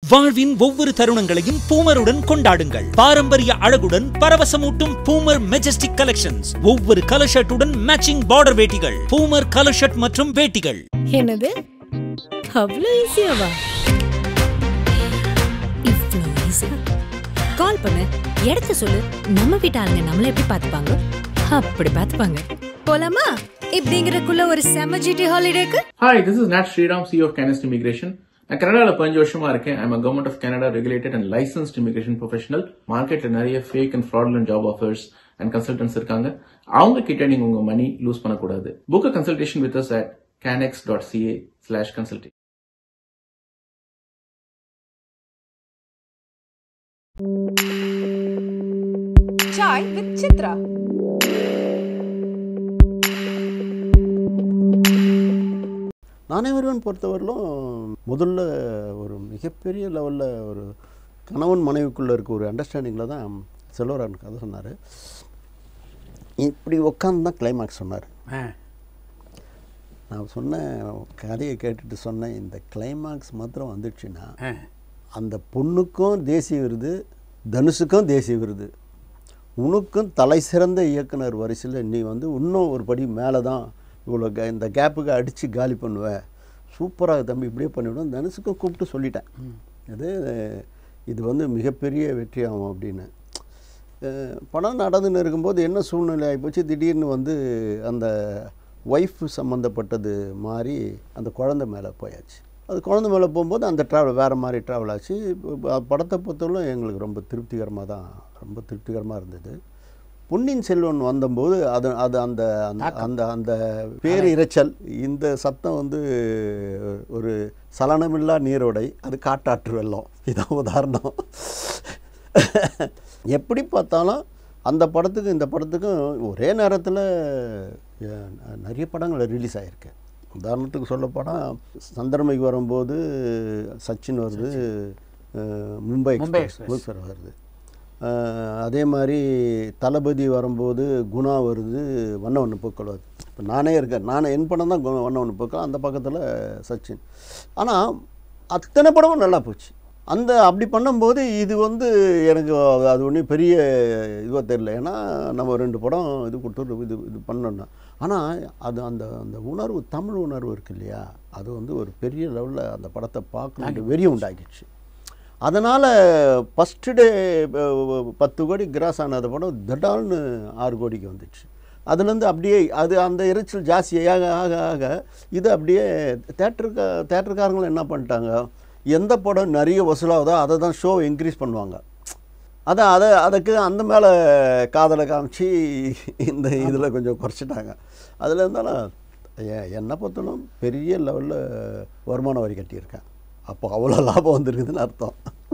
வாழ்வின் ஒவ்வொரு தருணங்களையும் பூமருடன் கொண்டாடுங்கள் பாரம்பரிய அழகுடன் பரவசமூட்டும் பூமர் மெஜஸ்டிக் கலெக்ஷன்ஸ் ஒவ்வொரு கலர் ஷர்ட்டுடன் மேட்சிங் பார்டர் வேட்டிகள் பூமர் கலர் ஷர்ட் மற்றும் வேட்டிகள் என்னது அவ்வளோ ஈஸியாவா இவ்வளோ ஈஸி கால் பண்ணு இடத்த சொல்லு நம்ம வீட்டு ஆளுங்க நம்மள எப்படி பார்த்துப்பாங்க அப்படி பார்த்துப்பாங்க போலாமா இப்படிங்கிறக்குள்ள ஒரு செம ஜிடி ஹாலிடேக்கு hi this is Nat Sriram C of Canex immigration நான் கனடாவில் பதினஞ்சு வருஷமா இருக்கேன் I'm government of Canada regulated and licensed immigration professional மார்க்கெட்ல நிறைய fake and fraudulent job offers and consultants இருக்காங்க அவங்க கிட்ட நீங்க உங்க மணி லூஸ் பண்ணக்கூடாது book consultation with us at canex dot CA slash consulting Chai with Chitra. நானே ஒருவன் பொறுத்தவரையிலும் முதல்ல ஒரு மிகப்பெரிய லெவலில் ஒரு கணவன் மனைவிக்குள்ளே இருக்க ஒரு அண்டர்ஸ்டாண்டிங்கில் தான் செல்வரான் கதை சொன்னார் இப்படி உட்காந்து தான் கிளைமாக்ஸ் சொன்னார் நான் சொன்னேன் கதையை கேட்டுட்டு சொன்னேன் இந்த கிளைமாக்ஸ் மாத்திரம் வந்துடுச்சுன்னா அந்த பொண்ணுக்கும் தேசிய விருது தனுஷுக்கும் தேசிய விருது உனக்கும் தலை சிறந்த இயக்குனர் வரிசையில் நீ வந்து இன்னும் ஒரு படி மேலே தான் இவ்வளோ க இந்த கேப்புக்கு அடித்து காலி பண்ணுவ சூப்பராக தம்பி இப்படியே பண்ணிவிடும் தனுஷுக்கும் கூப்பிட்டு சொல்லிட்டேன் இது இது வந்து மிகப்பெரிய வெற்றியாகும் அப்படின்னு அஹ் படம் நடந்துன்னு இருக்கும்போது என்ன சூழ்நிலை ஆகிப்போச்சு திடீர்னு வந்து அந்த ஒய்ஃப் சம்மந்தப்பட்டது மாதிரி அந்த குழந்தை மேலே போயாச்சு அது குழந்தை மேலே போகும்போது அந்த ட்ராவல் வேறு மாதிரி ட்ராவல் ஆச்சு இப்ப படத்தை பொறுத்தவரைக்கும் எங்களுக்கு ரொம்ப திருப்திகரமாக தான் ரொம்ப திருப்திகரமாக இருந்தது பொன்னியின் செல்வன் வந்தபோது அது அது அந்த அந்த அந்த அந்த பேர் இரைச்சல் இந்த சத்தம் வந்து ஒரு சலனமில்லா நீரோடை அது காட்டாற்று வெள்ளம் இதான் உதாரணம் எப்படி பார்த்தாலும் அந்த படத்துக்கும் இந்த படத்துக்கும் ஒரே நேரத்தில் நிறைய படங்கள் ரிலீஸ் ஆகிருக்கு உதாரணத்துக்கு சொல்ல போனால் சந்திரமைக்கு வரும்போது சச்சின் வருது அஹ் மும்பை மும்பை எக்ஸ்பிரஸ் எக்ஸ்பிரஸ் வருது அஹ் அதே மாதிரி தளபதி வரும்போது குணா வருது வண்ண வண்ண பூக்கள் வருது இப்போ நானே இருக்கேன் நானே என் படம் தான் கு- வண்ண வண்ண பூக்கள் அந்த பக்கத்தில் சச்சின் ஆனால் அத்தனை படமும் நல்லா போச்சு அந்த அப்படி பண்ணும்போது இது வந்து எனக்கு அது ஒன்றும் பெரிய இதுவாக தெரியல ஏன்னா நம்ம ரெண்டு படம் இது கொடுத்து இது இது பண்ணோன்னா ஆனால் அது அந்த அந்த உணர்வு தமிழ் உணர்வு இருக்கு இல்லையா அது வந்து ஒரு பெரிய லெவலில் அந்த படத்தை பார்க்கணும் வெறி உண்டாக்கிடுச்சு அதனால் ஃபஸ்ட்டு டே பத்து கோடி கிராஸ் ஆனது படம் திடால்னு ஆறு கோடிக்கு வந்துச்சு அதுலேருந்து அப்படியே அது அந்த இரைச்சல் ஜாஸ்தியாக ஆக ஆக இது அப்படியே தேட்டருக்கு தேட்டருக்காரங்களும் என்ன பண்ணிட்டாங்க எந்த படம் நிறைய வசூலாகுதோ அதை தான் ஷோ இன்க்ரீஸ் பண்ணுவாங்க அதான் அதை அதுக்கு அந்த மேலே காதலை காமிச்சு இந்த இதில் கொஞ்சம் குறைச்சிட்டாங்க அதில் இருந்தாலும் எ- என்னை பொறுத்தவரைக்கும் பெரிய லெவலில் வருமான வரி கட்டியிருக்கேன் அப்போ அவ்வளோ லாபம் வந்திருக்குதுன்னு அர்த்தம்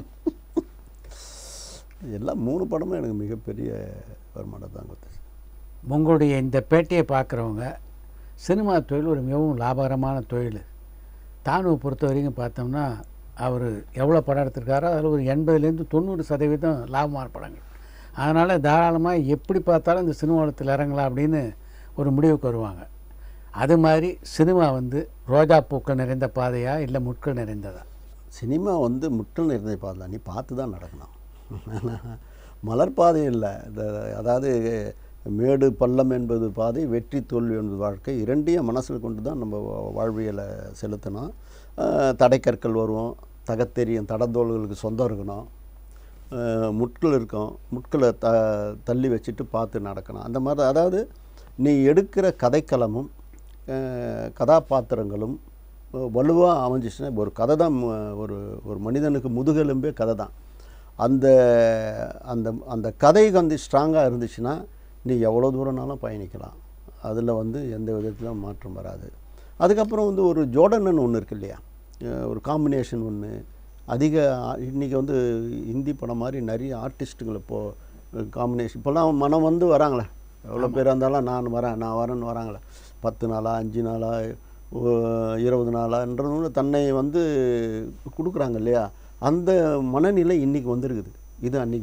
எல்லாம் மூணு படமும் எனக்கு மிகப்பெரிய வருமானம் தான் கொடுத்துச்சு உங்களுடைய இந்த பேட்டியை பார்க்குறவங்க சினிமா தொழில் ஒரு மிகவும் லாபகரமான தொழில் தானுவை பொறுத்த வரைக்கும் பார்த்தோம்னா அவர் எவ்வளோ படம் எடுத்திருக்காரோ அதில் ஒரு எண்பதுலேருந்து தொண்ணூறு சதவீதம் லாபமான படங்கள் அதனால் தாராளமாக எப்படி பார்த்தாலும் இந்த சினிமாவளத்தில் இறங்கலாம் அப்படின்னு ஒரு முடிவுக்கு வருவாங்க அது மாதிரி சினிமா வந்து ரோஜா பூக்கள் நிறைந்த பாதையா இல்லை முட்கள் நிறைந்ததா சினிமா வந்து முட்டல் நிறைந்த பாதை தான் நீ பார்த்து தான் நடக்கணும் மலர் பாதை இல்லை இந்த அதாவது மேடு பள்ளம் என்பது பாதை வெற்றி தோல்வி என்பது வாழ்க்கை இரண்டையும் மனசில் கொண்டு தான் நம்ம வா- வாழ்வியலை செலுத்தணும் அஹ், தடைக்கற்கள் வருவோம் தகத்தெரியும் தடந்தோள்களுக்கு சொந்தம் இருக்கணும் அஹ், முட்கள் இருக்கும் முட்களை த தள்ளி வச்சுட்டு பார்த்து நடக்கணும் அந்த மாதிரி அதாவது நீ எடுக்கிற கதைக்களமும் அஹ், கதாபாத்திரங்களும் வலுவாக அமைஞ்சிச்சுன்னா இப்போ ஒரு கதை தான் மு- ஒரு ஒரு மனிதனுக்கு முதுகெலும்பே கதை தான் அந்த அந்த அந்த கதை வந்து ஸ்ட்ராங்காக இருந்துச்சுன்னா நீ எவ்வளோ தூரம்னாலும் பயணிக்கலாம் அதில் வந்து எந்த விதத்திலும் மாற்றம் வராது அதுக்கப்புறம் வந்து ஒரு ஜோடனன் ஒன்று இருக்கு இல்லையா அஹ் ஒரு காம்பினேஷன் ஒன்று அதிக ஆ- இன்னைக்கு வந்து ஹிந்தி படம் மாதிரி நிறைய ஆர்டிஸ்ட்டுகள் இப்போது காம்பினேஷன் இப்போல்லாம் மனம் வந்து வராங்களே எவ்வளோ பேர் இருந்தாலும் நான் வரேன் நான் வரேன்னு வராங்களே பத்து நாளா அஞ்சு நாளா ஓ- இருபது நாளான்றது தன்னை வந்து கொடுக்குறாங்க இல்லையா அந்த மனநிலை இன்றைக்கி வந்திருக்குது இது அன்றைக்கி இல்லை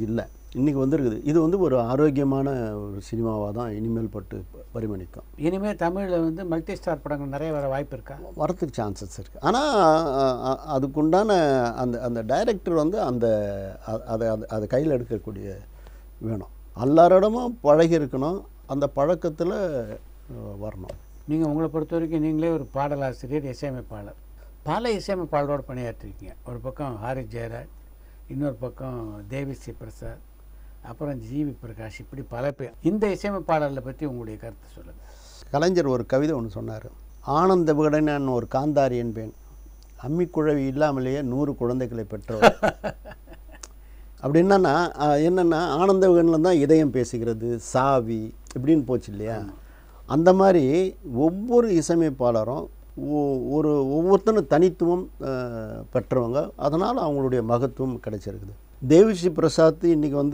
இன்றைக்கி வந்திருக்குது இது வந்து ஒரு ஆரோக்கியமான ஒரு சினிமாவாக தான் இனிமேல் பட்டு பரிமணிக்கும் இனிமேல் தமிழில் வந்து மல்டி ஸ்டார் படங்கள் நிறைய வர வாய்ப்பு இருக்கா வரத்துக்கு சான்சஸ் இருக்குது ஆனால் அதுக்குண்டான அந்த அந்த டைரக்டர் வந்து அந்த அ- அதை அதை அதை கையில் எடுக்கக்கூடிய வேணும் எல்லாரிடமும் பழகி இருக்கணும் அந்த பழக்கத்தில் வரணும் நீங்கள் உங்களை பொறுத்த வரைக்கும் நீங்களே ஒரு பாடலாசிரியர் இசையமைப்பாளர் பல இசையமைப்பாளரோடு பணியாற்றிருக்கீங்க ஒரு பக்கம் ஹாரி ஜெயராஜ் இன்னொரு பக்கம் தேவிஸ்ரீ பிரசாத் அப்புறம் ஜிவி பிரகாஷ் இப்படி பல பேர் இந்த இசையமைப்பாளர்களை பற்றி உங்களுடைய கருத்து சொல்லுங்கள் கலைஞர் ஒரு கவிதை ஒன்று சொன்னார் ஆனந்த விகடனான் ஒரு காந்தாரி என்பேன் அம்மிக்குழவி இல்லாமலேயே நூறு குழந்தைகளை பெற்றவர் அப்படி என்னன்னா அஹ், என்னன்னா ஆனந்த விகடனில் தான் இதயம் பேசுகிறது சாவி இப்படின்னு போச்சு இல்லையா அந்த மாதிரி ஒவ்வொரு இசையமைப்பாளரும் ஒ- ஒரு ஒவ்வொருத்தரும் தனித்துவம் அஹ், பெற்றவங்க அதனால் அவங்களுடைய மகத்துவம் கிடைச்சிருக்குது தேவிஸ்ரீ பிரசாத் இன்றைக்கி வந்து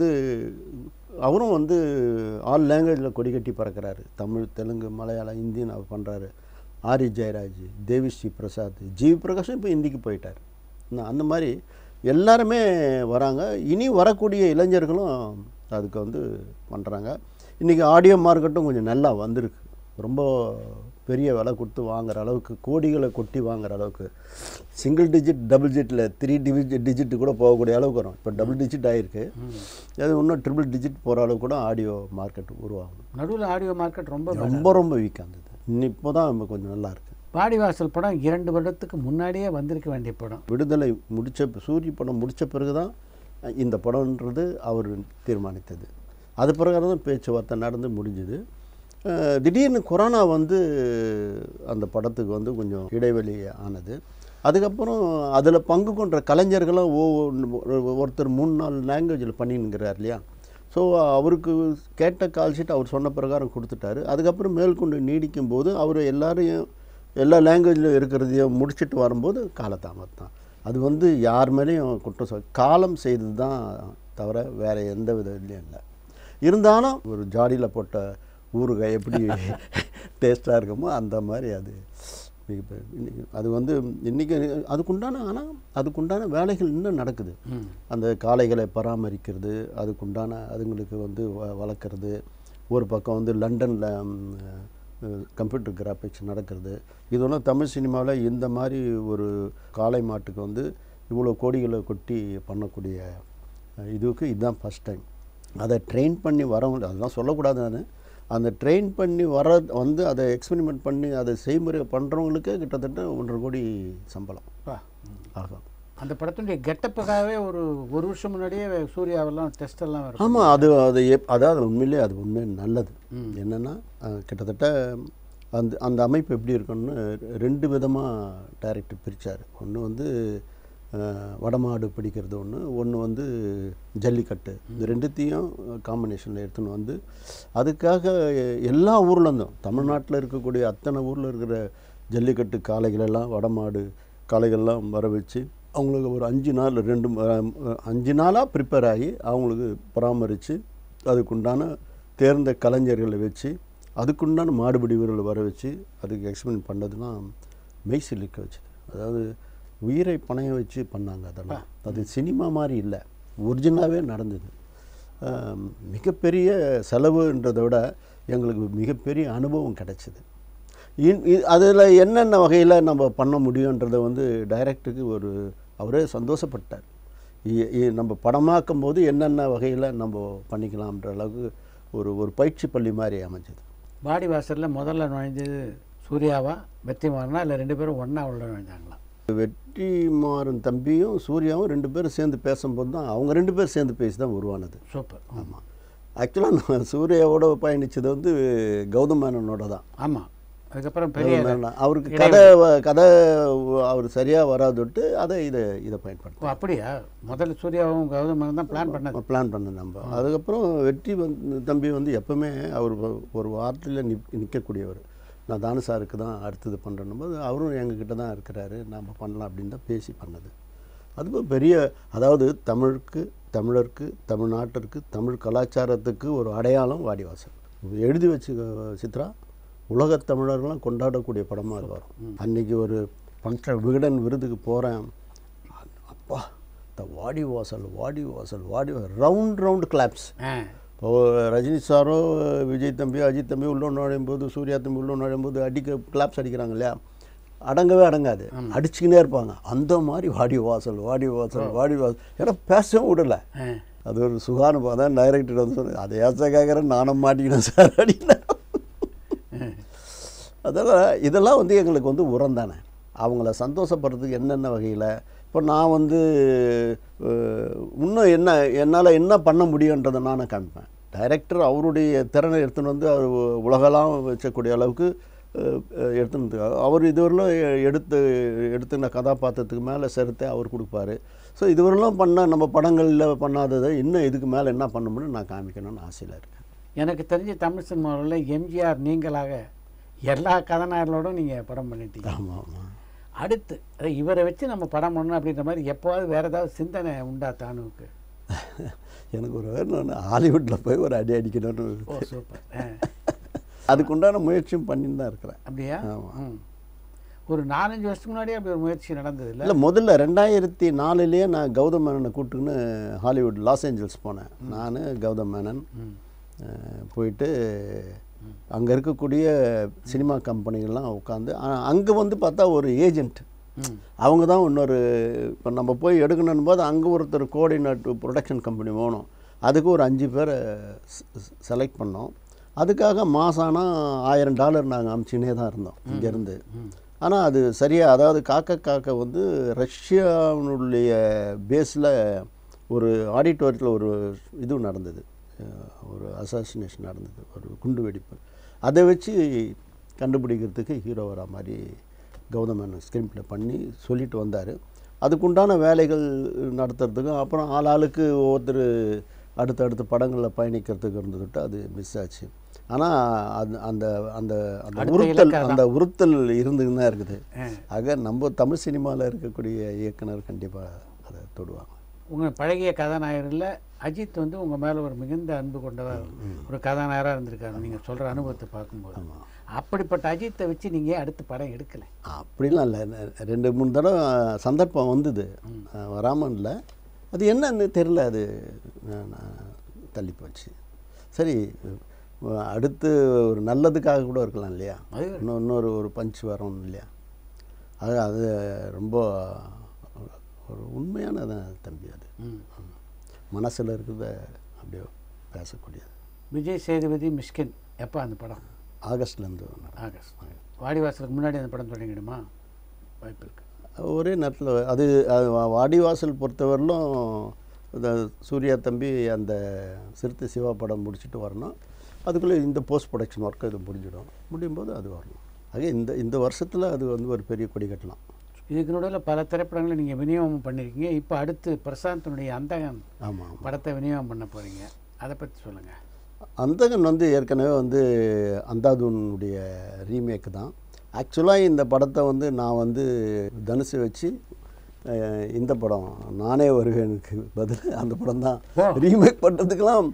அவரும் வந்து ஆல் லாங்குவேஜில் கொடி கட்டி பறக்கிறாரு தமிழ் தெலுங்கு மலையாளம் ஹிந்தின்னு அவர் பண்ணுறாரு ஆரி ஜெயராஜ் தேவிஸ்ரீ பிரசாத் ஜிவி பிரகாஷும் இப்போ ஹிந்திக்கு போயிட்டார் இன்னும் அந்த மாதிரி எல்லாருமே வராங்க இனி வரக்கூடிய இளைஞர்களும் அதுக்கு வந்து பண்ணுறாங்க இன்றைக்கி ஆடியோ மார்க்கெட்டும் கொஞ்சம் நல்லா வந்திருக்கு ரொம்ப பெரிய விலை கொடுத்து வாங்குற அளவுக்கு கோடிகளை கொட்டி வாங்குற அளவுக்கு சிங்கிள் டிஜிட் டபுள் டிஜிட்டில் த்ரீ டிஜிட் டிஜிட் கூட போகக்கூடிய அளவுக்கு வரும் இப்போ டபுள் டிஜிட் ஆகிருக்கு அது இன்னும் ட்ரிபிள் டிஜிட் போகிற அளவுக்கு கூட ஆடியோ மார்க்கெட் உருவாகும் நடுவில் ஆடியோ மார்க்கெட் ரொம்ப ரொம்ப ரொம்ப வீக்காக இருந்தது இன்னும் இப்போ தான் கொஞ்சம் நல்லா இருக்கு பாடிவாசல் படம் இரண்டு வருடத்துக்கு முன்னாடியே வந்திருக்க வேண்டிய படம் விடுதலை முடிச்ச சூரிய படம் முடித்த பிறகு தான் இந்த படம்ன்றது அவர் தீர்மானித்தது அது பிரகாரம் தான் பேச்சுவார்த்தை நடந்து முடிஞ்சுது அஹ் திடீர்னு கொரோனா வந்து அந்த படத்துக்கு வந்து கொஞ்சம் இடைவெளி ஆனது அதுக்கப்புறம் அதில் பங்கு கொண்ட கலைஞர்களும் ஒவ்வொரு ஒருத்தர் மூணு நாலு லாங்குவேஜில் பண்ணிங்கிறார் இல்லையா ஸோ அவருக்கு கேட்ட கால் ஷீட் அவர் சொன்ன பிரகாரம் கொடுத்துட்டாரு அதுக்கப்புறம் மேற்கொண்டு நீடிக்கும் போது அவர் எல்லாரையும் எல்லா லாங்குவேஜில் இருக்கிறதையும் முடிச்சிட்டு வரும்போது காலதாமதம் தான் அது வந்து யார் மேலேயும் குற்றம் சொல் காலம் செய்தது தான் தவிர வேறு எந்த வித இதுலையும் இல்லை இருந்தாலும் ஒரு ஜாடியில் போட்ட ஊறுகாய் எப்படி டேஸ்ட்டாக இருக்குமோ அந்த மாதிரி அது மிக பெ- இன்னைக்கு அது வந்து இன்றைக்கி அதுக்குண்டான ஆனால் அதுக்குண்டான வேலைகள் இன்னும் நடக்குது அந்த காளைகளை பராமரிக்கிறது அதுக்குண்டான அதுங்களுக்கு வந்து வ வளர்க்குறது ஒரு பக்கம் வந்து லண்டனில் கம்ப்யூட்டர் கிராஃபிக்ஸ் நடக்கிறது இதெல்லாம் தமிழ் சினிமாவில் இந்த மாதிரி ஒரு காளை மாட்டுக்கு வந்து இவ்வளோ கோடிகளை கொட்டி பண்ணக்கூடிய அஹ், இதுக்கு இதுதான் ஃபஸ்ட் டைம் அதை ட்ரெயின் பண்ணி வரவங்க அதெல்லாம் சொல்லக்கூடாது நான் அந்த ட்ரெயின் பண்ணி வர வந்து அதை எக்ஸ்பெரிமெண்ட் பண்ணி அதை செய்முறை பண்ணுறவங்களுக்கே கிட்டத்தட்ட ஒன்றரை கோடி சம்பளம் பா. ஆகும் அந்த படத்தினுடைய கெட்டப்புக்காகவே ஒரு ஒரு வருஷம் முன்னாடியே சூர்யாவெல்லாம் டெஸ்ட் எல்லாம் வரும் ஆமாம் அது அது எப் அதாவது உண்மையிலே அது உண்மை நல்லது என்னென்னா கிட்டத்தட்ட அந்த அந்த அமைப்பு எப்படி இருக்குன்னு ரெண்டு விதமாக டைரக்டர் பிரித்தார் ஒன்று வந்து அஹ், வடமாடு பிடிக்கிறது ஒன்று ஒன்று வந்து ஜல்லிக்கட்டு இந்த ரெண்டுத்தையும் காம்பினேஷனில் எடுத்துன்னு வந்து அதுக்காக எல்லா ஊர்லேருந்தும் தமிழ்நாட்டில் இருக்கக்கூடிய அத்தனை ஊரில் இருக்கிற ஜல்லிக்கட்டு காளைகளெல்லாம் வடமாடு காளைகள்லாம் வர வச்சு அவங்களுக்கு ஒரு அஞ்சு நாள் ரெண்டு ம- அஹ் அஞ்சு நாளாக ப்ரிப்பேர் ஆகி அவங்களுக்கு பராமரித்து அதுக்குண்டான தேர்ந்த கலைஞர்களை வச்சு அதுக்குண்டான மாடுபிடி வீரர்களை வர வச்சு அதுக்கு எக்ஸ்பிளைன் பண்ணதுன்னா மெய் சிலிக்க வச்சுது அதாவது உயிரை பணைய வச்சு பண்ணாங்க அதெல்லாம் அது சினிமா மாதிரி இல்லை ஒரிஜினலாகவே நடந்தது ஆம், மிகப்பெரிய செலவுன்றதை விட எங்களுக்கு மிகப்பெரிய அனுபவம் கிடைச்சிது அதில் என்னென்ன வகையில் நம்ம பண்ண முடியுன்றதை வந்து டைரக்டருக்கு ஒரு அவரே சந்தோஷப்பட்டார் இ- இ- நம்ம படமாக்கும் போது என்னென்ன வகையில் நம்ம பண்ணிக்கலாம்ன்ற அளவுக்கு ஒரு ஒரு பயிற்சி பள்ளி மாதிரி அமைஞ்சது பாடிவாசலில் முதல்ல நுழைஞ்சது சூர்யாவா வெற்றிமாறனா இல்லை ரெண்டு பேரும் ஒன்றா உள்ள நுழைஞ்சாங்களா வெற்றிமாறன் தம்பியும் சூர்யாவும் ரெண்டு பேரும் சேர்ந்து பேசும்போது தான் அவங்க ரெண்டு பேரும் சேர்ந்து பேசி தான் உருவானது சூப்பர் ஆமாம் ஆக்சுவலாக நான் சூர்யாவோட பயணித்தது வந்து கௌதம் மேனனோட தான் ஆமாம் அதுக்கப்புறம் பெரிய கௌதம் மேனன். அவருக்கு கதை வ- கதை அவர் சரியாக வராதுட்டு அதை இதை இதை ஓ பயன்படுத்த அப்படியா முதல்ல சூர்யாவும் கௌதமனும் தான் பிளான் பண்ணது பிளான் பண்ண நம்ம அதுக்கப்புறம் வெற்றி வந்து தம்பி வந்து எப்பவுமே அவர் ஒ- ஒரு வார்த்தையில் நிக் நிற்கக்கூடியவர் நான் தானு சாருக்கு தான் அடுத்தது பண்ணுறேன் போது அவரும் எங்ககிட்ட தான் இருக்கிறாரு நாம் பண்ணலாம் அப்படின்னு தான் பேசி பண்ணது அது ஒரு பெரிய அதாவது தமிழுக்கு தமிழருக்கு தமிழ்நாட்டிற்கு தமிழ் கலாச்சாரத்துக்கு ஒரு அடையாளம் வாடிவாசல் எழுதி வச்சு சித்ரா உலகத் தமிழர்கள்லாம் கொண்டாடக்கூடிய படமாக அது வரும் அன்னைக்கு ஒரு ஃபங்க்ஷன் விகடன் விருதுக்கு போகிறேன் அப்பா பார்த்தா வாடி வாசல் வாடி வாசல் வாடி ரவுண்ட் ரவுண்ட் கிளாப்ஸ் ஆ இப்போ ரஜினி சாரோ விஜய் தம்பி அஜித் தம்பி உள்ள நுழையும் போது சூர்யா தம்பி உள்ள நுழையும் போது அடிக்க கிளாப்ஸ் அடிக்கிறாங்க இல்லையா அடங்கவே அடங்காது அடிச்சுக்கினே இருப்பாங்க அந்த மாதிரி வாடி வாசல் வாடி வாசல் வாடி வாசல் ஏன்னா பேசவும் விடல ஆ அது ஒரு சுகானுபவம் தான் டைரக்டர் வந்து சொன்னது அதை ஏச கேட்குறேன் நானும் மாட்டிக்கினேன் சார் அப்படின்னு அதெல்லாம் இதெல்லாம் வந்து எங்களுக்கு வந்து உரம் தானே அவங்கள சந்தோஷப்படுறதுக்கு என்னென்ன வகையில் இப்போ நான் வந்து அஹ், இன்னும் என்ன என்னால் என்ன பண்ண முடியுன்றதை நான் காமிப்பேன் டைரக்டர் அவருடைய திறனை எடுத்துன்னு வந்து அவர் உலகெல்லாம் வச்சக்கூடிய அளவுக்கு அஹ், அஹ், எடுத்துன்னு வந்து அவர் இதுவரையிலும் எ- எடுத்து எடுத்துன கதாபாத்திரத்துக்கு மேலே செலுத்த அவர் கொடுப்பாரு ஸோ இதுவரையிலும் பண்ண நம்ம படங்களில் பண்ணாததை இன்னும் இதுக்கு மேலே என்ன பண்ண முடியும் நான் காமிக்கணும்னு ஆசையில் இருக்கேன் எனக்கு தெரிஞ்ச தமிழ் சினிமாவில் எம்ஜிஆர் நீங்களாக எல்லா கதாநாயகர்களோடும் நீங்கள் படம் பண்ணிட்டீங்க ஆமாம் ஆமாம் அடுத்து அதை இவரை வச்சு நம்ம படம் பண்ணணும் அப்படின்ற மாதிரி எப்போவாது வேறு ஏதாவது சிந்தனை உண்டா தானுவுக்கு எனக்கு ஒரு வேணும் ஹாலிவுட்டில் போய் ஒரு அடி அடிக்கணும்னு ஓ சூப்பர் ஆ அதுக்குண்டான முயற்சியும் பண்ணின்னு தான் இருக்கிறேன் அப்படியா ஆமா. ம் ஒரு நாலஞ்சு வருஷத்துக்கு முன்னாடியே அப்படி ஒரு முயற்சி நடந்தது இல்லை இல்லை முதல்ல ரெண்டாயிரத்தி நாலுலேயே நான் கௌதம் மேனனை கூப்பிட்டுன்னு ஹாலிவுட் லாஸ் ஏஞ்சல்ஸ் போனேன் நான் கௌதம் மேனன் அஹ், போயிட்டு அங்கே இருக்கக்கூடிய சினிமா கம்பெனிகள்லாம் உட்காந்து அங்கே வந்து பார்த்தா ஒரு ஏஜென்ட் அவங்க தான் இன்னொரு இப்போ நம்ம போய் எடுக்கணும் போது அங்கே ஒருத்தர் கோஆர்டினேட் ப்ரொடக்ஷன் கம்பெனி வேணும் அதுக்கு ஒரு அஞ்சு பேரை செலக்ட் பண்ணோம் அதுக்காக மாதம் ஆனால் ஆயிரம் டாலர் நாங்கள் அமுச்சினே தான் இருந்தோம் இங்கேருந்து ஆனால் அது சரியாக அதாவது காக்க காக்க வந்து ரஷ்யாவினுடைய பேஸில் ஒரு ஆடிட்டோரியத்தில் ஒரு இது நடந்தது அஹ் ஒரு அசாசினேஷன் நடந்தது ஒரு குண்டு வெடிப்பு அதை வச்சு கண்டுபிடிக்கிறதுக்கு ஹீரோ வரா மாதிரி கௌதமன் ஸ்கிரீன் ப்ளே பண்ணி சொல்லிட்டு வந்தார் அதுக்குண்டான வேலைகள் நடத்துறதுக்கும் அப்புறம் ஆள் ஆளுக்கு ஒவ்வொருத்தர் அடுத்தடுத்த படங்களில் பயணிக்கிறதுக்கு இருந்துக்கிட்டு அது மிஸ் ஆச்சு ஆனால் அந்த அந்த அந்த அந்த அடுத்த உறுத்தல் இலக்கை அந்த உறுத்தல் இருந்துன்னு தான் இருக்குது ஆக நம்ம தமிழ் சினிமாவில் இருக்கக்கூடிய இயக்குனர் கண்டிப்பாக அதை தொடுவாங்க உங்கள் பழகிய கதாநாயகரில் அஜித் வந்து உங்கள் மேலே ஒரு மிகுந்த அன்பு கொண்டவர் ஒரு கதாநாயகராக இருந்திருக்காரு நீங்கள் சொல்கிற அனுபவத்தை பார்க்கும்போது அப்படிப்பட்ட அஜித்தை வச்சு நீங்கள் அடுத்த படம் எடுக்கலை அப்படிலாம் இல்லை ந- ரெண்டு மூணு தடவை சந்தர்ப்பம் வந்தது வராமல் இல்லை அது என்னன்னு தெரில அது நான் நான் தள்ளி போச்சு சரி அஹ் அடுத்து ஒரு நல்லதுக்காக கூட இருக்கலாம் இல்லையா அது- இன்னும் இன்னொரு ஒரு பஞ்ச் வரணும் இல்லையா அது அது ரொம்ப ஒரு உண்மையான தான் தம்பி அது மனசில் இருக்கிறத அப்படியே பேசக்கூடியது விஜய் சேதுபதி மிஷ்கின் எப்போ அந்த படம் ஆகஸ்ட்லேருந்து ஆகஸ்ட் வாடிவாசலுக்கு முன்னாடி அந்த படம் தொடங்கிடுமா வாய்ப்பு இருக்கு ஒரே நேரத்தில் அது அது வா- வாடிவாசல் பொறுத்தவரையிலும் இந்த சூர்யா தம்பி அந்த சிறுத்தை சிவா படம் முடிச்சுட்டு வரணும் அதுக்குள்ளே இந்த போஸ்ட் ப்ரொடக்ஷன் ஒர்க்கு இது முடிஞ்சிடும் முடியும் போது அது வரணும் ஆக இந்த இந்த வருஷத்தில் அது வந்து ஒரு பெரிய கொடி கட்டலாம் இதுக்கு நடுவில் பல திரைப்படங்களை நீங்கள் விநியோகம் பண்ணியிருக்கீங்க இப்போ அடுத்து பிரசாந்தனுடைய அந்தகன் ஆமாம் படத்தை விநியோகம் பண்ண போகிறீங்க அதை பற்றி சொல்லுங்கள் அந்தகன் வந்து ஏற்கனவே வந்து அந்தாதுனுடைய ரீமேக் தான் ஆக்சுவலாக இந்த படத்தை வந்து நான் வந்து தனுசு வச்சு அஹ், இந்த படம் நானே வருவேனுக்கு பதில் அந்த படம் தான் ரீமேக் பண்ணுறதுக்கெல்லாம்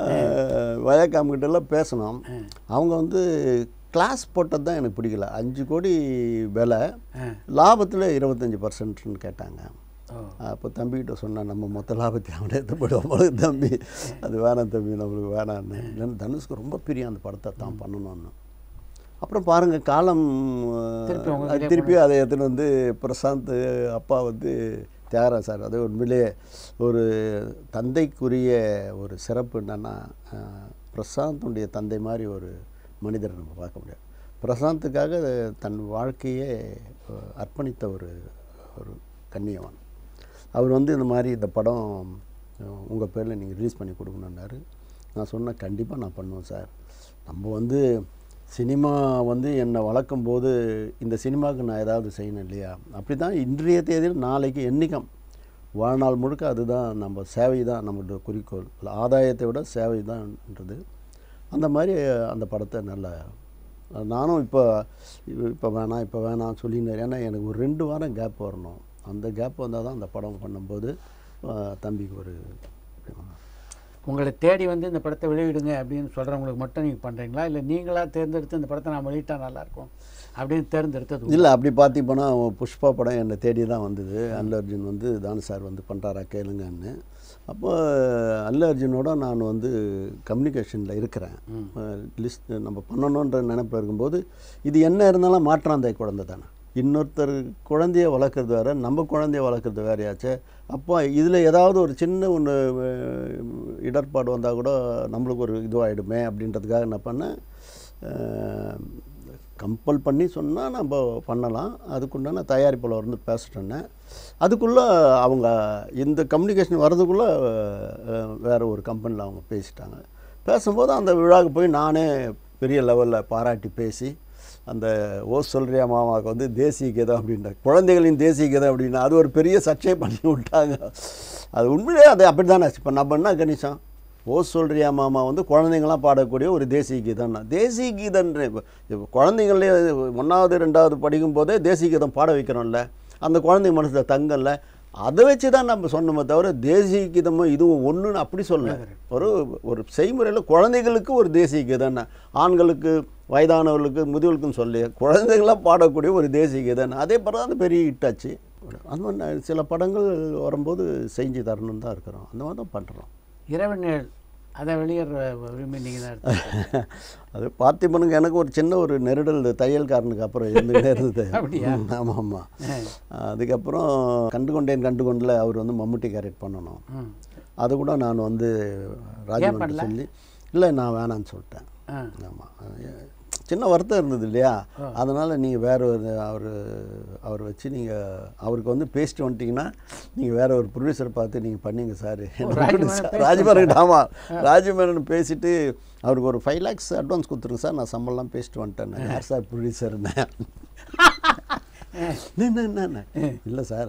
வயக்காம்கிட்டலாம் பேசினோம் அவங்க வந்து கிளாஸ் போட்டது தான் எனக்கு பிடிக்கல அஞ்சு கோடி விலை லாபத்தில் இருபத்தஞ்சி பர்சன்ட்னு கேட்டாங்க ஓ அப்போ தம்பிக்கிட்ட சொன்னேன் நம்ம மொத்த லாபத்தை அவனே எடுத்துப்படுவோம் போது தம்பி அது வேணாம் தம்பி நம்மளுக்கு வேணான்னு இல்லைன்னு தனுஷ்க்கு ரொம்ப பிரியம் அந்த படத்தை தான் பண்ணணும்னு அப்புறம் பாருங்கள் காலம் அஹ், திருப்பி உங்க அது திருப்பி அதை எடுத்துன்னு வந்து பிரசாந்த் அப்பா வந்து தியாகராஜ் சார் அது உண்மையிலேயே ஒரு தந்தைக்குரிய ஒரு சிறப்பு என்னென்னா பிரசாந்துடைய தந்தை மாதிரி ஒரு மனிதரை நம்ம பார்க்க முடியாது பிரசாந்துக்காக தன் வாழ்க்கையே அஹ், அர்ப்பணித்த ஒரு ஒரு கண்ணியவான் அவர் வந்து இந்த மாதிரி இந்த படம் உங்கள் பேரில் நீங்கள் ரிலீஸ் பண்ணி கொடுக்கணுன்னாரு நான் சொன்னேன் கண்டிப்பாக நான் பண்ணுவேன் சார் நம்ம வந்து சினிமா வந்து என்னை வளர்க்கும் போது இந்த சினிமாவுக்கு நான் ஏதாவது செய்யணும் இல்லையா அப்படி தான் இன்றைய தேதியில் நாளைக்கு என்றைக்கும் வாழ்நாள் முழுக்க அதுதான் நம்ம சேவை தான் நம்மளோட குறிக்கோள் ஆதாயத்தை விட சேவை தான்ன்றது அந்த மாதிரி அந்த படத்தை நல்ல நானும் இப்போ இப்போ வேணாம் இப்போ வேணாம் சொல்லினேன் ஏன்னா எனக்கு ஒரு ரெண்டு வாரம் கேப் வரணும் அந்த கேப் வந்தால் தான் அந்த படம் பண்ணும்போது அஹ், தம்பிக்கு ஒரு உங்களை தேடி வந்து இந்த படத்தை வெளியிடுங்க அப்படின்னு சொல்கிறவங்களுக்கு மட்டும் நீங்கள் பண்ணுறீங்களா இல்லை நீங்களாக தேர்ந்தெடுத்து இந்த படத்தை நான் வெளியிட்டா நல்லாயிருக்கும் அப்படின்னு தேர்ந்தெடுத்தது இல்லை அப்படி பார்த்தீங்கன்னா புஷ்பா படம் என்னை தேடி தான் வந்தது அல்லு அர்ஜுன் வந்து தானு சார் வந்து பண்ணுறாரா கேளுங்கன்னு அப்போ அல்லு அர்ஜுனோட நான் வந்து கம்யூனிகேஷனில் இருக்கிறேன் லிஸ்ட் நம்ம பண்ணணுன்ற நினைப்பில் இருக்கும்போது இது என்ன இருந்தாலும் மாற்றாந்தை குழந்தை தானே இன்னொருத்தர் குழந்தைய வளர்க்குறது வேற நம்ம குழந்தைய வளர்க்குறது வேறையாச்சே அப்போ இதில் ஏதாவது ஒரு சின்ன ஒன்று இடர்பாடு வந்தால் கூட நம்மளுக்கு ஒரு இதுவாகிடுமே அப்படின்றதுக்காக என்ன பண்ணேன் கம்பல் பண்ணி சொன்னால் நம்ம பண்ணலாம் அதுக்குண்டான தயாரிப்பாளர் வந்து பேசிட்டோன்னே அதுக்குள்ளே அவங்க இந்த கம்யூனிகேஷன் வர்றதுக்குள்ளே வேறு ஒரு கம்பெனியில் அவங்க பேசிட்டாங்க பேசும்போது அந்த விழாவுக்கு போய் நானே பெரிய லெவலில் பாராட்டி பேசி அந்த ஓ சொல்றியா மாமாவுக்கு வந்து தேசிய கீதம் அப்படின்ற குழந்தைகளின் தேசிய கீதம் அப்படின்னா அது ஒரு பெரிய சர்ச்சை பண்ணி விட்டாங்க அது உண்மையிலே அது அப்படி தானே இப்போ நம்ம என்ன கணிசம் ஓ சொல்றியா மாமா வந்து குழந்தைங்களாம் பாடக்கூடிய ஒரு தேசிய கீதம்னா தேசிய கீதன்ற இப்போ இப்போ குழந்தைங்களே ஒன்றாவது ரெண்டாவது படிக்கும் போதே தேசிய கீதம் பாட வைக்கிறோம்ல அந்த குழந்தை மனசில் தங்கல்ல அதை வச்சு தான் நம்ம சொன்னோமே தவிர தேசிய கீதமும் இதுவும் ஒன்றுன்னு அப்படி சொல்லல ஒரு ஒரு செய்முறையில் குழந்தைகளுக்கு ஒரு தேசிய கீதம்னா ஆண்களுக்கு வயதானவர்களுக்கு முதியவர்களுக்கும் சொல்லி குழந்தைகளாம் பாடக்கூடிய ஒரு தேசிய கீதம் அதே பிறகு அது பெரிய ஹிட்டாச்சு அந்த மாதிரி நான் சில படங்கள் வரும்போது செஞ்சு தரணும்னு தான் இருக்கிறோம் அந்த மாதிரி தான் பண்ணுறோம் இரவு நிழல் அதை வெளியிடுற உரிமை நீங்கள் தான் எடுத்து அது பார்த்திபனுக்கு எனக்கு ஒரு சின்ன ஒரு நெருடல் தையல்காரனுக்கு அப்புறம் இருந்துகிட்டே இருந்தது அப்படியா? ம், ஆமாம் ஆமாம் அதுக்கப்புறம் கண்டு கொண்டேன் கண்டு கொண்டல அவர் வந்து மம்முட்டி கேரக்ட் பண்ணணும் ம் அது கூட நான் வந்து ராஜமன் பண்ணல? சொல்லி இல்லை நான் வேணான்னு சொல்லிட்டேன் ஆ ஆமாம் சின்ன வருத்தம் இருந்தது இல்லையா அதனால் நீங்கள் வேற ஒரு அவர் அவர் வச்சு நீங்கள் அவருக்கு வந்து பேசிட்டு வந்துட்டீங்கன்னா நீங்கள் வேற ஒரு ப்ரொடியூசரை பார்த்து நீங்கள் பண்ணீங்க சார் ராஜமேனன் ராஜமேனன் ஆமாம் ராஜமேனன் பேசிட்டு அவருக்கு ஒரு ஃபைவ் லேக்ஸ் அட்வான்ஸ் கொடுத்துருங்க சார் நான் சம்பளம்லாம் பேசிட்டு வந்துட்டேன் யார் சார் ப்ரொடியூசர்னு என்ன என்ன இல்லை சார்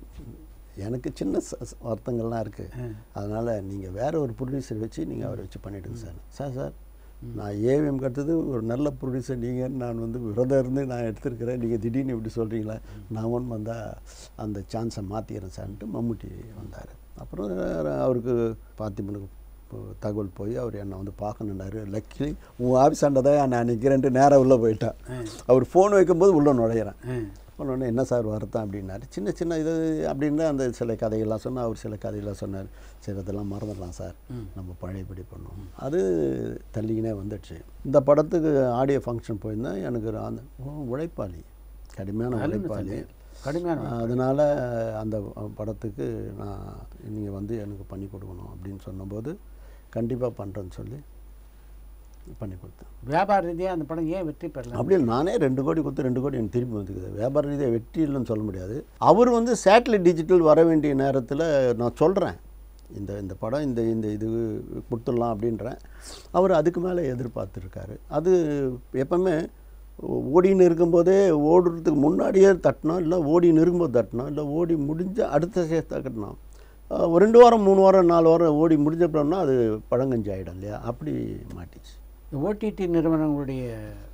எனக்கு சின்ன ச- ச- வருத்தங்கள்லாம் இருக்குது அதனால் நீங்கள் வேற ஒரு ப்ரொடியூசர் வச்சு நீங்கள் அவரை வச்சு பண்ணிவிடுங்க சார் சார் சார் நான் ஏவிஎம் கட்டுறது ஒரு நல்ல ப்ரொடியூசர் நீங்கள் நான் வந்து விரதம் இருந்து நான் எடுத்திருக்கிறேன் நீங்கள் திடீர்னு இப்படி சொல்கிறீங்களா நான் ஒன்று வந்தால் அந்த சான்ஸை மாற்றிக்கிறேன் சார்ன்ட்டு மம்முட்டி வந்தார் அப்புறம் அவருக்கு பார்த்திபனுக்கு போ- தகவல் போய் அவர் என்னை வந்து பார்க்கணுன்னாரு லக்கிலி உன் ஆஃபீஸ் தான் நான் நிற்கிறேன்ட்டு நேராக உள்ளே போயிட்டேன் அவர் ஃபோன் வைக்கும்போது உள்ளே நுழையிறேன் ம் உடனே என்ன சார் வருத்தம் அப்படின்னாரு சின்ன சின்ன இது அப்படின்னு அந்த சில கதைகள்லாம் சொன்னால் அவர் சில கதைகள்லாம் சொன்னார் சரி அதெல்லாம் மறந்துடலாம் சார் நம்ம பழையபடி பண்ணோம் அது தள்ளிக்கினே வந்துடுச்சு இந்த படத்துக்கு ஆடியோ ஃபங்க்ஷன் போயிருந்தேன் எனக்கு ஒரு அந்த ஓ, உழைப்பாளி கடுமையான உழைப்பாளி கடுமையான அதனால் அந்த படத்துக்கு நான் நீங்கள் வந்து எனக்கு பண்ணி கொடுக்கணும் அப்படின்னு சொன்னபோது கண்டிப்பாக பண்ணுறேன்னு சொல்லி பண்ணி கொடுத்தேன் வியாபார ரீதியாக அந்த படம் ஏன் வெற்றி பெறல அப்படியே நானே ரெண்டு கோடி கொடுத்து ரெண்டு கோடி எனக்கு திருப்பி வந்துக்குது வியாபார ரீதியாக வெற்றி இல்லைன்னு சொல்ல முடியாது அவர் வந்து சேட்டலைட் டிஜிட்டல் வர வேண்டிய நேரத்தில் நான் சொல்கிறேன் இந்த இந்த படம் இந்த இந்த இது கொடுத்துடலாம் அப்படின்றேன் அவர் அதுக்கு மேலே எதிர்பார்த்துருக்காரு அது எப்பவுமே ஓடின்னு இருக்கும்போதே ஓடுறதுக்கு முன்னாடியே தட்டணும் இல்லை ஓடின்னு இருக்கும்போது தட்டணும் இல்லை ஓடி முடிஞ்ச அடுத்த சேர்த்து தட்டணும் அஹ் ஒரு ரெண்டு வாரம் மூணு வாரம் நாலு வாரம் ஓடி முடிஞ்சப்பறம்னா அது பழங்கஞ்சி ஆகிடும் இல்லையா அப்படி மாட்டிச்சு ஓடிடி நிறுவனங்களுடைய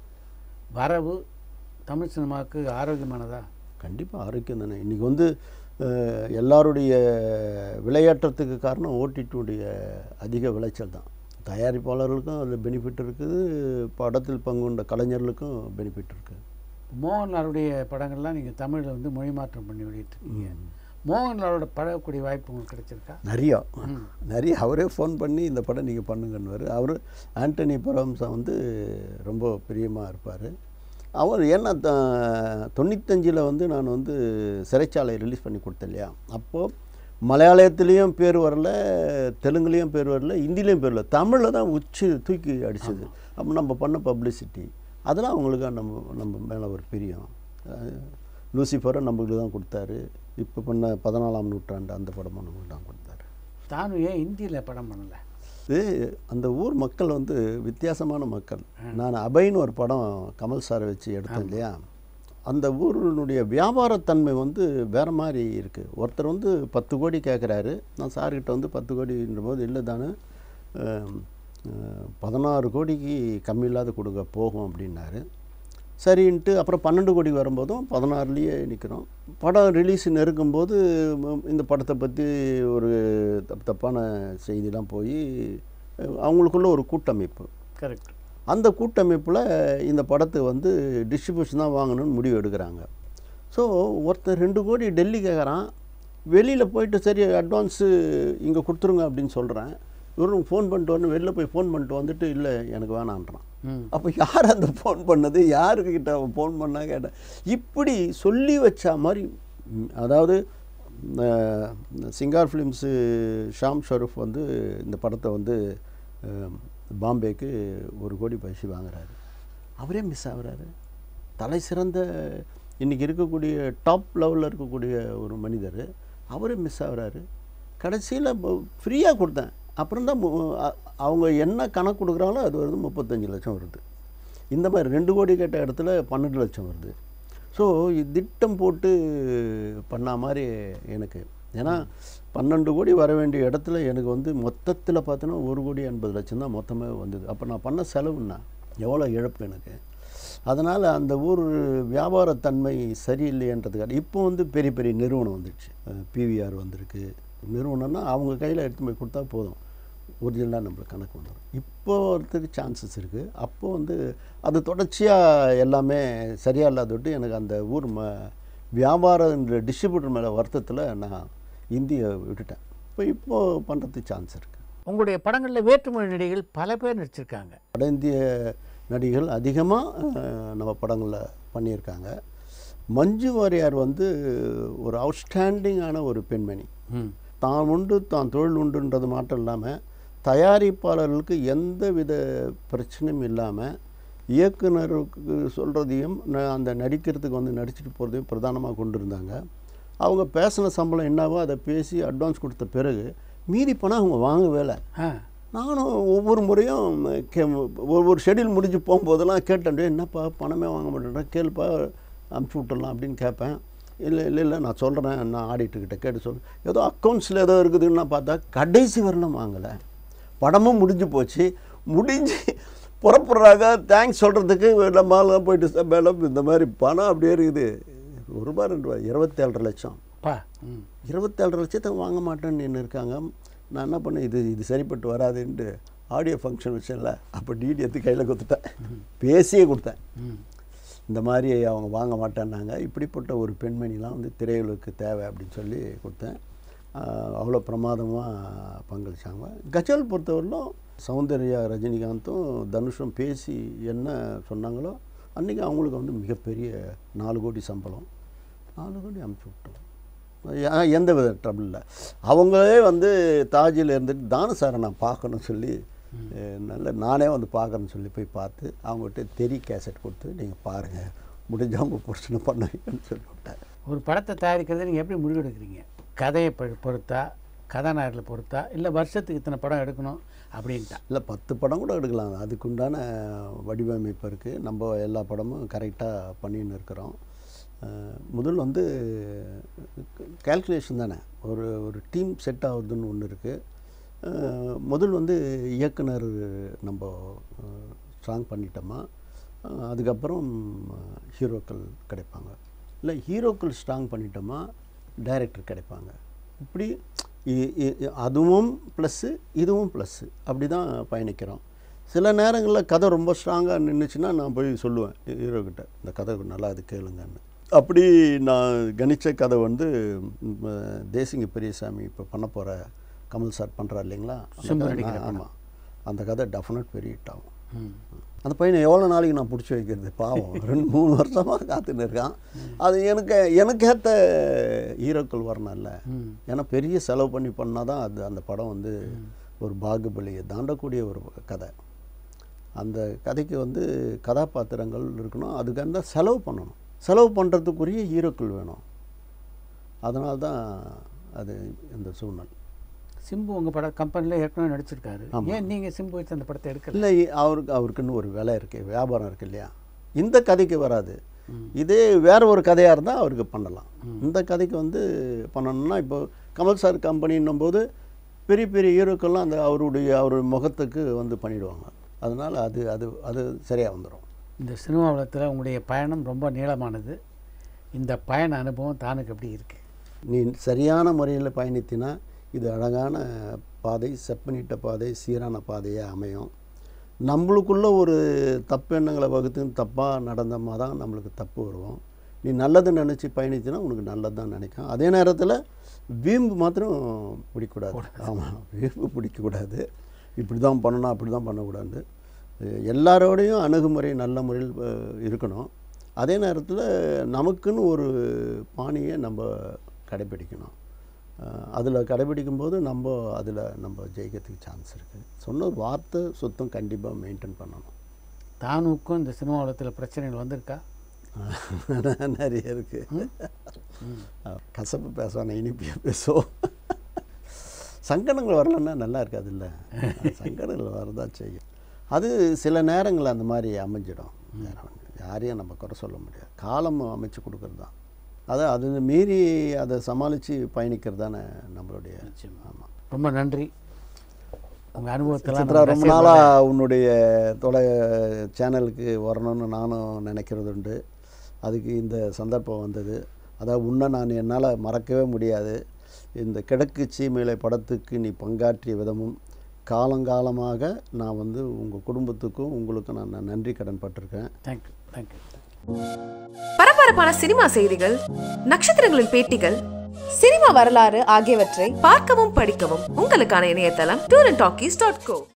வரவு தமிழ் சினிமாவுக்கு ஆரோக்கியமானதா கண்டிப்பாக ஆரோக்கியம் தானே இன்றைக்கி வந்து அஹ், எல்லாருடைய விளையாட்டுறதுக்கு காரணம் ஓடிடியுடைய அதிக விளைச்சல் தான் தயாரிப்பாளர்களுக்கும் அதில் பெனிஃபிட் இருக்குது படத்தில் பங்குண்ட கலைஞர்களுக்கும் பெனிஃபிட் இருக்குது மோகன்லாலுடைய படங்கள்லாம் நீங்கள் தமிழில் வந்து மொழி மாற்றம் பண்ணி வெளியிட்டிருக்கீங்க மோகன்லாலோட பழகக்கூடிய வாய்ப்பு உங்களுக்கு கிடைச்சிருக்கா நிறையா நிறைய அவரே ஃபோன் பண்ணி இந்த படம் நீங்கள் பண்ணுங்கன்னு அவர் ஆண்டனி பரம்சா வந்து ரொம்ப பிரியமாக இருப்பார் அவர் ஏன்னா த தொண்ணூத்தஞ்சில் வந்து நான் வந்து சிறைச்சாலை ரிலீஸ் பண்ணி கொடுத்தேன் இல்லையா அப்போது மலையாளத்துலேயும் பேர் வரல தெலுங்குலேயும் பேர் வரல ஹிந்திலையும் பேர் வரல தமிழில் தான் உச்சி தூக்கி அடிச்சது அப்போ நம்ம பண்ண பப்ளிசிட்டி அதெல்லாம் அவங்களுக்கு நம்ம நம்ம மேலே ஒரு பிரியம் அஹ் லூசிஃபரை நம்மளுக்கு தான் கொடுத்தாரு இப்போ பண்ண பதினாலாம் நூற்றாண்டு அந்த படமும் நம்மளுக்கு தான் கொடுத்தாரு தானும் ஏன் ஹிந்தியில் படம் பண்ணலை இது அந்த ஊர் மக்கள் வந்து வித்தியாசமான மக்கள் நான் அபைன்னு ஒரு படம் கமல் சாரை வச்சு எடுத்தேன் இல்லையா அந்த ஊரினுடைய வியாபாரத்தன்மை வந்து வேறு மாதிரி இருக்குது ஒருத்தர் வந்து பத்து கோடி கேட்குறாரு நான் சார்கிட்ட வந்து பத்து கோடின்ற போது இல்லை தானே அஹ், அஹ், பதினாறு கோடிக்கு கம்மி இல்லாத கொடுங்க போகும் அப்படின்னாரு சரின்ட்டு அப்புறம் பன்னெண்டு கோடி வரும்போதும் பதினாறுலேயே நிற்கிறோம் படம் ரிலீஸ் நெருக்கும்போது ம், இந்த படத்தை பற்றி ஒரு தப்பு தப்பான செய்திலாம் போய் அவங்களுக்குள்ள ஒரு கூட்டமைப்பு கரெக்ட் அந்த கூட்டமைப்பில் இந்த படத்தை வந்து டிஸ்ட்ரிபியூஷன் தான் வாங்கணும்னு முடிவு எடுக்கிறாங்க ஸோ ஒருத்தன் ரெண்டு கோடி டெல்லி கேட்குறான் வெளியில் போயிட்டு சரி அட்வான்ஸு இங்கே கொடுத்துருங்க அப்படின்னு சொல்கிறேன் இவரும் ஃபோன் பண்ணிட்டு வந்து வெளில போய் ஃபோன் பண்ணிட்டு வந்துட்டு இல்லை எனக்கு வேணான்றான் ம் அப்போ யார் அந்த ஃபோன் பண்ணது யாருக்கிட்ட அவன் ஃபோன் பண்ணா கேட்டேன் இப்படி சொல்லி வச்ச மாதிரி ம், அதாவது அஹ், சிங்கார் ஃபிலிம்ஸு ஷாம் ஷரூஃப் வந்து இந்த படத்தை வந்து அஹ், பாம்பேக்கு ஒரு கோடி பைசு வாங்குறாரு அவரே மிஸ் ஆகுறாரு தலை சிறந்த இன்றைக்கி இருக்கக்கூடிய டாப் லெவலில் இருக்கக்கூடிய ஒரு மனிதர் அவரே மிஸ் ஆகுறாரு கடைசியில் ஃப்ரீயாக கொடுத்தேன் அப்புறம் தான் அவங்க என்ன கணக்கு கொடுக்குறாங்களோ அது வந்து முப்பத்தஞ்சு லட்சம் வருது இந்த மாதிரி ரெண்டு கோடி கேட்ட இடத்துல பன்னெண்டு லட்சம் வருது ஸோ திட்டம் போட்டு பண்ண மாதிரி எனக்கு ஏன்னா பன்னெண்டு கோடி வர வேண்டிய இடத்துல எனக்கு வந்து மொத்தத்தில் பார்த்தோன்னா ஒரு கோடி எண்பது லட்சம் தான் மொத்தமே வந்தது அப்போ நான் பண்ண செலவுன்னா எவ்வளோ இழப்பு எனக்கு அதனால் அந்த ஊர் வியாபாரத்தன்மை சரியில்லைன்றதுக்காக இப்போ வந்து பெரிய பெரிய நிறுவனம் வந்துடுச்சு பிவிஆர் வந்திருக்கு நிறுவனம்னா அவங்க கையில் எடுத்து போய் கொடுத்தா போதும் ஒரிஜினலாக நம்மளுக்கு கணக்கு வந்துடும் இப்போ வரதுக்கு சான்சஸ் இருக்குது அப்போ வந்து அது தொடர்ச்சியாக எல்லாமே சரியாக இல்லாத விட்டு எனக்கு அந்த ஊர் ம வியாபாரம் டிஸ்ட்ரிபியூட்டர் மேலே வருத்தத்தில் நான் இந்தியை விட்டுட்டேன் இப்போ இப்போ பண்ணுறதுக்கு சான்ஸ் இருக்குது உங்களுடைய படங்களில் வேற்றுமொழி நடிகைகள் பல பேர் நடிச்சிருக்காங்க வட இந்திய நடிகைகள் அதிகமாக நம்ம படங்களில் பண்ணியிருக்காங்க மஞ்சு வாரியார் வந்து ஒரு அவுட்ஸ்டாண்டிங்கான ஒரு பெண்மணி ம் தான் உண்டு தான் தொழில் உண்டுன்றது மட்டும் இல்லாமல் தயாரிப்பாளர்களுக்கு எந்த வித பிரச்சனையும் இல்லாமல் இயக்குனருக்கு சொல்கிறதையும் ந- அந்த நடிக்கிறதுக்கு வந்து நடிச்சிட்டு போகிறதையும் பிரதானமாக கொண்டு இருந்தாங்க அவங்க பேசின சம்பளம் என்னவோ அதை பேசி அட்வான்ஸ் கொடுத்த பிறகு மீதி பணம் அவங்க வாங்கவே இல்லை ஆ நானும் ஒவ்வொரு முறையும் கே ஒவ்வொரு ஷெட்யூல் முடிஞ்சு போகும்போதெல்லாம் கேட்டேன் "டேய், என்னப்பா பணமே வாங்க மாட்டேன் கேளுப்பா அனுப்பிச்சி விட்டுடலாம் அப்படின்னு கேட்பேன் இல்லை இல்லை இல்லை நான் சொல்கிறேன் நான் ஆடிட்டுக்கிட்ட கேட்டு சொல் ஏதோ அக்கௌண்ட்ஸில் ஏதோ இருக்குதுன்னு நான் பார்த்தா கடைசி வரலாம் வாங்கலை படமும் முடிஞ்சு போச்சு முடிஞ்சு புறப்படுறாங்க தேங்க்ஸ் சொல்கிறதுக்கு நம்மளால போயிட்டு மேடம் இந்த மாதிரி பணம் அப்படியே இருக்குது ஒரு ரூபா ரெண்டு ரூபா இருபத்தேழரை லட்சம் பா ம் இருபத்தேழரை லட்சத்தை வாங்க மாட்டேன்னு நின்று இருக்காங்க நான் என்ன பண்ணேன் இது இது சரிப்பட்டு வராதுன்ட்டு ஆடியோ ஃபங்க்ஷன் வச்சேன்ல அப்போ டிடி எடுத்து கையில் கொடுத்துட்டேன் பேசியே கொடுத்தேன் ம் இந்த மாதிரி அவங்க வாங்க மாட்டேன்னாங்க இப்படிப்பட்ட ஒரு பெண்மணிலாம் வந்து திரையுலகுக்கு தேவை அப்படின்னு சொல்லி கொடுத்தேன் ஆஹ் அவ்வளோ பிரமாதமாக பங்களிச்சாங்க கஜல் பொறுத்தவரையிலும் சௌந்தர்யா ரஜினிகாந்தும் தனுஷும் பேசி என்ன சொன்னாங்களோ அன்றைக்கி அவங்களுக்கு வந்து மிகப்பெரிய நாலு கோடி சம்பளம் நாலு கோடி அமுச்சு விட்டோம் யா- எந்த வித ட்ரபிள் இல்லை அவங்களே வந்து தாஜில் இருந்துட்டு தானு சாரை நான் பார்க்கணும்னு சொல்லி அஹ், நல்ல நானே வந்து பார்க்கறேன்னு சொல்லி போய் பார்த்து அவங்ககிட்ட தெரி கேசட் கொடுத்து நீங்கள் பாருங்கள் முடிஞ்சால் உங்கள் பிரச்சனை பண்ணுவீங்கன்னு சொல்லி விட்டேன் ஒரு படத்தை தயாரிக்கிறதை நீங்கள் எப்படி முடிவெடுக்கிறீங்க கதையை பொ- பொறுத்தா கதாநாயகர்களை பொறுத்தா இல்லை வருஷத்துக்கு இத்தனை படம் எடுக்கணும் அப்படின்ட்டா இல்லை பத்து படம் கூட எடுக்கலாம் அதுக்குண்டான வடிவமைப்பு இருக்குது நம்ம எல்லா படமும் கரெக்டாக பண்ணின்னு இருக்கிறோம் அஹ், முதல் வந்து கால்குலேஷன் தானே ஒரு ஒரு டீம் செட் ஆகுதுன்னு ஒன்று இருக்குது முதல் வந்து இயக்குனர் நம்ம ஸ்ட்ராங் பண்ணிட்டோமா அஹ், அதுக்கப்புறம் ஹீரோக்கள் கிடைப்பாங்க இல்லை ஹீரோக்கள் ஸ்ட்ராங் பண்ணிட்டோமா டைரக்டர் கிடைப்பாங்க இப்படி இ- இ- அதுவும் ப்ளஸ்ஸு இதுவும் ப்ளஸ்ஸு அப்படி தான் பயணிக்கிறோம் சில நேரங்களில் கதை ரொம்ப ஸ்ட்ராங்காக நின்றுச்சுன்னா நான் போய் சொல்லுவேன் ஹீரோ கிட்ட இந்த கதை நல்லா அது கேளுங்கன்னு அப்படி நான் கணிச்ச கதை வந்து ம், தேசிங்க பெரியசாமி இப்போ பண்ண போகிற கமல் சார் பண்ணுறாரு இல்லைங்களா சிம்பு நடிக்கிற ஆமாம் அந்த கதை டெஃபினட் பெரிய ஹிட் ஆகும் ம் அந்த பையனை எவ்வளோ நாளைக்கு நான் பிடிச்சி வைக்கிறது பாவம் ரெண்டு மூணு வருஷமாக காத்துன்னு இருக்கான் அது எனக்கு எனக்கு ஏற்ற ஹீரோக்கள் வரணும்ல ம் ஏன்னா பெரிய செலவு பண்ணி பண்ணால் தான் அது அந்த படம் வந்து ஒரு பாகுபலியை தாண்டக்கூடிய ஒரு கதை அந்த கதைக்கு வந்து கதாபாத்திரங்கள் இருக்கணும் அதுக்கான செலவு பண்ணணும் செலவு பண்ணுறதுக்குரிய ஹீரோக்கள் வேணும் அதனால தான் அது இந்த சூழ்நிலை சிம்பு உங்கள் பட கம்பெனியில் ஏற்கனவே நடிச்சிருக்காரு ஆமா. ஏன் நீங்கள் சிம்பு வச்சு அந்த படத்தை எடுக்கல இல்லை அவருக்கு அவருக்குன்னு ஒரு விலை இருக்கு வியாபாரம் இருக்கு இல்லையா இந்த கதைக்கு வராது இதே வேற ஒரு கதையாக இருந்தால் அவருக்கு பண்ணலாம் இந்த கதைக்கு வந்து பண்ணணும்னா இப்போ கமல் சார் கம்பெனின்னும் போது பெரிய பெரிய ஹீரோக்கெல்லாம் அந்த அவருடைய அவர் முகத்துக்கு வந்து பண்ணிடுவாங்க அதனால் அது அது அது சரியாக வந்துடும் இந்த சினிமா உலகத்தில் உங்களுடைய பயணம் ரொம்ப நீளமானது இந்த பயண அனுபவம் தானுக்கு எப்படி இருக்குது நீ சரியான முறையில் பயணித்தினா இது அழகான பாதை செப்பனிட்ட பாதை சீரான பாதையாக அமையும் நம்மளுக்குள்ள ஒரு தப்பு எண்ணங்களை வகுத்து தப்பாக நடந்தமா தான் நம்மளுக்கு தப்பு வருவோம் நீ நல்லது நினச்சி பயணித்தினா உனக்கு நல்லது தான் நினைக்கும் அதே நேரத்தில் வீம்பு மாத்திரம் பிடிக்கக்கூடாது ஆமாம் வீம்பு பிடிக்கக்கூடாது இப்படி தான் பண்ணணும் அப்படி தான் பண்ணக்கூடாது அஹ் எல்லாரோடையும் அணுகுமுறை நல்ல முறையில் அஹ், இருக்கணும் அதே நேரத்தில் நமக்குன்னு ஒரு பாணியை நம்ம கடைப்பிடிக்கணும் அதில் கடைப்பிடிக்கும் போது நம்ம அதில் நம்ம ஜெயிக்கிறதுக்கு சான்ஸ் இருக்குது சொன்ன வார்த்தை சுத்தம் கண்டிப்பாக மெயின்டைன் பண்ணணும் தானுக்கும் இந்த சினிமா உலகத்தில் பிரச்சனைகள் வந்திருக்கா நிறைய இருக்குது கசப்பு பேசுவானே இனிப்பியாக பேசுவோம் சங்கடங்கள் வரலன்னா நல்லா இருக்காதுல்ல சங்கடங்கள் வரதா செய்யும் அது சில நேரங்கள் அந்த மாதிரி அமைஞ்சிடும் வேற ஒண்ணு. யாரையும் நம்ம குறை சொல்ல முடியாது காலம் அமைச்சு கொடுக்கறது தான் அதை அது மீறி அதை சமாளித்து பயணிக்கிறது தானே நம்மளுடைய ஆமாம் ரொம்ப நன்றி உங்கள் அனுபவத்தெல்லாம் சித்ரா நம்ம ரொம்ப ரசிகர்களோட- நாளாக உன்னுடைய தொலை சேனலுக்கு வரணும்னு நானும் நினைக்கிறது உண்டு அதுக்கு இந்த சந்தர்ப்பம் வந்தது அதாவது உன்னை நான் என்னால் மறக்கவே முடியாது இந்த கிழக்கு சீமையிலை படத்துக்கு நீ பங்காற்றிய விதமும் காலங்காலமாக நான் வந்து உங்கள் குடும்பத்துக்கும் உங்களுக்கும் நான் நன்றி கடன் பட்டிருக்கேன் தேங்க்யூ தேங்க்யூ பரபரப்பான சினிமா செய்திகள் நட்சத்திரங்களின் பேட்டிகள் சினிமா வரலாறு ஆகியவற்றை பார்க்கவும் படிக்கவும் உங்களுக்கான இணையதளம் tour and talkies dot go